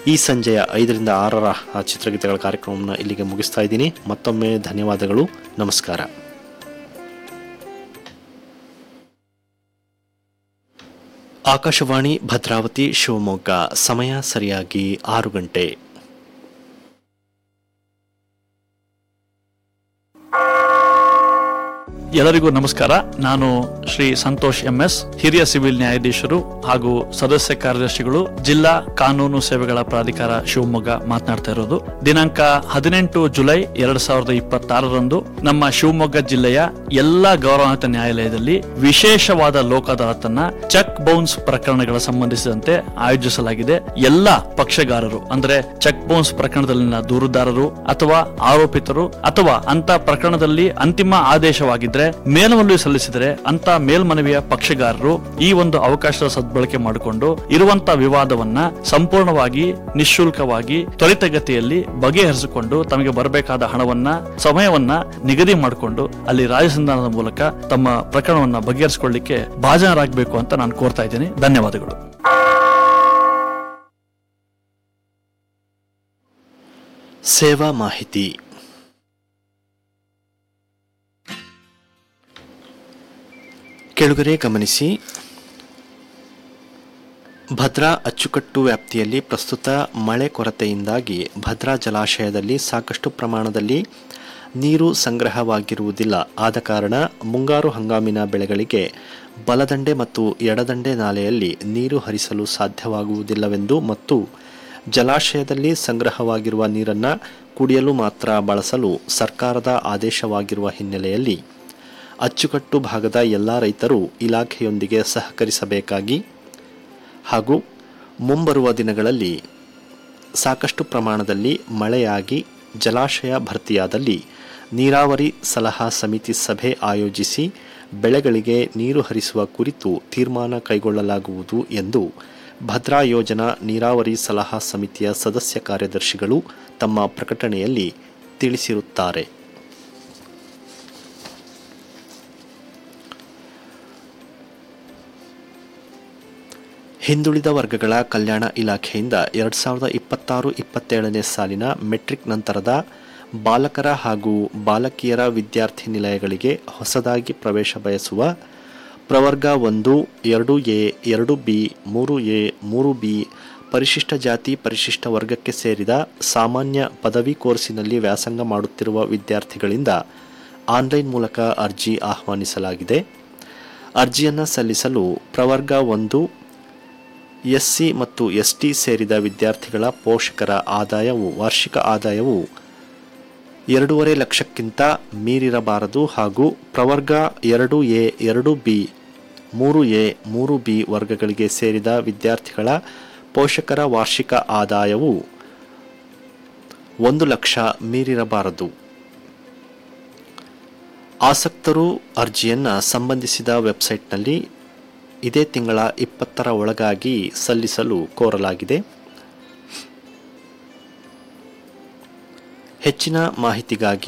ಈ ಸಂಜೆಯ ಐದರಿಂದ ಆರರ ಆ ಚಿತ್ರಗೀತೆಗಳ ಕಾರ್ಯಕ್ರಮವನ್ನು ಇಲ್ಲಿಗೆ ಮುಗಿಸ್ತಾ ಇದ್ದೀನಿ ಮತ್ತೊಮ್ಮೆ ಧನ್ಯವಾದಗಳು ನಮಸ್ಕಾರ ಆಕಾಶವಾಣಿ ಭದ್ರಾವತಿ ಶಿವಮೊಗ್ಗ ಸಮಯ ಸರಿಯಾಗಿ ಆರು ಗಂಟೆ ಎಲ್ಲರಿಗೂ ನಮಸ್ಕಾರ ನಾನು ಶ್ರೀ ಸಂತೋಷ್ ಎಂಎಸ್ ಹಿರಿಯ ಸಿವಿಲ್ ನ್ಯಾಯಾಧೀಶರು ಹಾಗೂ ಸದಸ್ಯ ಕಾರ್ಯದರ್ಶಿಗಳು ಜಿಲ್ಲಾ ಕಾನೂನು ಸೇವೆಗಳ ಪ್ರಾಧಿಕಾರ ಶಿವಮೊಗ್ಗ ಮಾತನಾಡ್ತಾ ಇರೋದು ದಿನಾಂಕ ಹದಿನೆಂಟು ಜುಲೈ ಎರಡ್ ಸಾವಿರದ ಇಪ್ಪತ್ತಾರರಂದು ನಮ್ಮ ಶಿವಮೊಗ್ಗ ಜಿಲ್ಲೆಯ ಎಲ್ಲಾ ಗೌರವಾನ್ವಿತ ನ್ಯಾಯಾಲಯದಲ್ಲಿ ವಿಶೇಷವಾದ ಲೋಕ ಅದಾಲತನ್ನ ಚೆಕ್ ಬೌನ್ಸ್ ಪ್ರಕರಣಗಳ ಸಂಬಂಧಿಸಿದಂತೆ ಆಯೋಜಿಸಲಾಗಿದೆ ಎಲ್ಲ ಪಕ್ಷಗಾರರು ಅಂದ್ರೆ ಚೆಕ್ ಬೌನ್ಸ್ ಪ್ರಕರಣದಲ್ಲಿನ ದೂರುದಾರರು ಅಥವಾ ಆರೋಪಿತರು ಅಥವಾ ಅಂತ ಪ್ರಕರಣದಲ್ಲಿ ಅಂತಿಮ ಆದೇಶವಾಗಿದ್ರೆ ಮೇಲ್ಮನವಿ ಸಲ್ಲಿಸಿದರೆ ಅಂತ ಮೇಲ್ಮನವಿಯ ಪಕ್ಷಗಾರರು ಈ ಒಂದು ಅವಕಾಶದ ಸದ್ಬಳಕೆ ಮಾಡಿಕೊಂಡು ಇರುವಂತ ವಿವಾದವನ್ನ ಸಂಪೂರ್ಣವಾಗಿ ನಿಶುಲ್ಕವಾಗಿ ತ್ವರಿತಗತಿಯಲ್ಲಿ ಬಗೆಹರಿಸಿಕೊಂಡು ತಮಗೆ ಬರಬೇಕಾದ ಹಣವನ್ನ ಸಮಯವನ್ನ ನಿಗದಿ ಮಾಡಿಕೊಂಡು ಅಲ್ಲಿ ರಾಜಸಂಧಾನದ ಮೂಲಕ ತಮ್ಮ ಪ್ರಕರಣವನ್ನ ಬಗೆಹರಿಸಿಕೊಳ್ಳಿಕ್ಕೆ ಭಾಜನರಾಗಬೇಕು ಅಂತ ನಾನು ಕೋರ್ತಾ ಇದ್ದೀನಿ ಧನ್ಯವಾದಗಳು ಸೇವಾ ಮಾಹಿತಿ ಕೆಳಗರೆ ಗಮನಿಸಿ ಭದ್ರಾ ಅಚ್ಚುಕಟ್ಟು ವ್ಯಾಪ್ತಿಯಲ್ಲಿ ಪ್ರಸ್ತುತ ಮಳೆ ಕೊರತೆಯಿಂದಾಗಿ ಭದ್ರಾ ಜಲಾಶಯದಲ್ಲಿ ಸಾಕಷ್ಟು ಪ್ರಮಾಣದಲ್ಲಿ ನೀರು ಸಂಗ್ರಹವಾಗಿರುವುದಿಲ್ಲ ಆದ ಕಾರಣ ಮುಂಗಾರು ಹಂಗಾಮಿನ ಬೆಳೆಗಳಿಗೆ ಬಲದಂಡೆ ಮತ್ತು ಎಡದಂಡೆ ನಾಲೆಯಲ್ಲಿ ನೀರು ಹರಿಸಲು ಸಾಧ್ಯವಾಗುವುದಿಲ್ಲವೆಂದು ಮತ್ತು ಜಲಾಶಯದಲ್ಲಿ ಸಂಗ್ರಹವಾಗಿರುವ ನೀರನ್ನು ಕುಡಿಯಲು ಮಾತ್ರ ಬಳಸಲು ಸರ್ಕಾರದ ಆದೇಶವಾಗಿರುವ ಹಿನ್ನೆಲೆಯಲ್ಲಿ ಅಚ್ಚುಕಟ್ಟು ಭಾಗದ ಎಲ್ಲ ರೈತರು ಇಲಾಖೆಯೊಂದಿಗೆ ಸಹಕರಿಸಬೇಕಾಗಿ ಹಾಗೂ ಮುಂಬರುವ ದಿನಗಳಲ್ಲಿ ಸಾಕಷ್ಟು ಪ್ರಮಾಣದಲ್ಲಿ ಮಳೆಯಾಗಿ ಜಲಾಶಯ ಭರ್ತಿಯಾದಲ್ಲಿ ನೀರಾವರಿ ಸಲಹಾ ಸಮಿತಿ ಸಭೆ ಆಯೋಜಿಸಿ ಬೆಳೆಗಳಿಗೆ ನೀರು ಹರಿಸುವ ಕುರಿತು ತೀರ್ಮಾನ ಕೈಗೊಳ್ಳಲಾಗುವುದು ಎಂದು ಭದ್ರಾ ಯೋಜನಾ ನೀರಾವರಿ ಸಲಹಾ ಸಮಿತಿಯ ಸದಸ್ಯ ಕಾರ್ಯದರ್ಶಿಗಳು ತಮ್ಮ ಪ್ರಕಟಣೆಯಲ್ಲಿ ತಿಳಿಸಿರುತ್ತಾರೆ ಹಿಂದುಳಿದ ವರ್ಗಗಳ ಕಲ್ಯಾಣ ಇಲಾಖೆಯಿಂದ ಎರಡು ಸಾವಿರದ ಇಪ್ಪತ್ತಾರು ಇಪ್ಪತ್ತೇಳನೇ ಸಾಲಿನ ಮೆಟ್ರಿಕ್ ನಂತರದ ಬಾಲಕರ ಹಾಗೂ ಬಾಲಕಿಯರ ವಿದ್ಯಾರ್ಥಿ ನಿಲಯಗಳಿಗೆ ಹೊಸದಾಗಿ ಪ್ರವೇಶ ಬಯಸುವ ಪ್ರವರ್ಗ ಒಂದು ಎರಡು ಎ ಎರಡು ಬಿ ಮೂರು ಎ ಮೂರು ಬಿ ಪರಿಶಿಷ್ಟ ಜಾತಿ ಪರಿಶಿಷ್ಟ ವರ್ಗಕ್ಕೆ ಸೇರಿದ ಸಾಮಾನ್ಯ ಪದವಿ ಕೋರ್ಸಿನಲ್ಲಿ ವ್ಯಾಸಂಗ ಮಾಡುತ್ತಿರುವ ವಿದ್ಯಾರ್ಥಿಗಳಿಂದ ಆನ್ಲೈನ್ ಮೂಲಕ ಅರ್ಜಿ ಆಹ್ವಾನಿಸಲಾಗಿದೆ ಅರ್ಜಿಯನ್ನು ಸಲ್ಲಿಸಲು ಪ್ರವರ್ಗ ಒಂದು ಎಸ್ಸಿ ಮತ್ತು ಎಸ್ಟಿ ಸೇರಿದ ವಿದ್ಯಾರ್ಥಿಗಳ ಪೋಷಕರ ಆದಾಯವು ವಾರ್ಷಿಕ ಆದಾಯವು ಎರಡೂವರೆ ಲಕ್ಷಕ್ಕಿಂತ ಮೀರಿರಬಾರದು ಹಾಗೂ ಪ್ರವರ್ಗ ಎರಡು ಎ ಎರಡು ಬಿ ಮೂರು ಎ ಮೂರು ಬಿ ವರ್ಗಗಳಿಗೆ ಸೇರಿದ ವಿದ್ಯಾರ್ಥಿಗಳ ಪೋಷಕರ ವಾರ್ಷಿಕ ಆದಾಯವು ಒಂದು ಲಕ್ಷ ಮೀರಿರಬಾರದು ಆಸಕ್ತರು ಅರ್ಜಿಯನ್ನು ಸಂಬಂಧಿಸಿದ ವೆಬ್ಸೈಟ್ನಲ್ಲಿ ಇದೇ ತಿಂಗಳ ಇಪ್ಪತ್ತರ ಒಳಗಾಗಿ ಸಲ್ಲಿಸಲು ಕೋರಲಾಗಿದೆ ಹೆಚ್ಚಿನ ಮಾಹಿತಿಗಾಗಿ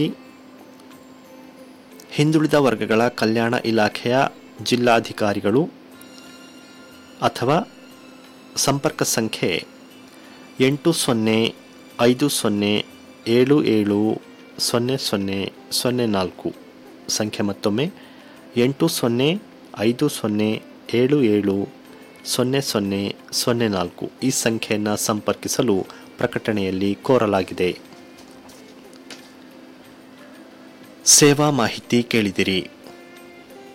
ಹಿಂದುಳಿದ ವರ್ಗಗಳ ಕಲ್ಯಾಣ ಇಲಾಖೆಯ ಜಿಲ್ಲಾಧಿಕಾರಿಗಳು ಅಥವಾ ಸಂಪರ್ಕ ಸಂಖ್ಯೆ ಎಂಟು ಸೊನ್ನೆ ಐದು ಸೊನ್ನೆ ಏಳು ಏಳು ಸೊನ್ನೆ ಸೊನ್ನೆ ಸೊನ್ನೆ ನಾಲ್ಕು ಸಂಖ್ಯೆ ಮತ್ತೊಮ್ಮೆ ಎಂಟು ಸೊನ್ನೆ ಐದು ಸೊನ್ನೆ ಏಳು ಏಳು ಸೊನ್ನೆ ಸೊನ್ನೆ ಸೊನ್ನೆ ನಾಲ್ಕು ಈ ಸಂಖ್ಯೆಯನ್ನು ಸಂಪರ್ಕಿಸಲು ಪ್ರಕಟಣೆಯಲ್ಲಿ ಕೋರಲಾಗಿದೆ ಸೇವಾ ಮಾಹಿತಿ ಕೇಳಿದಿರಿ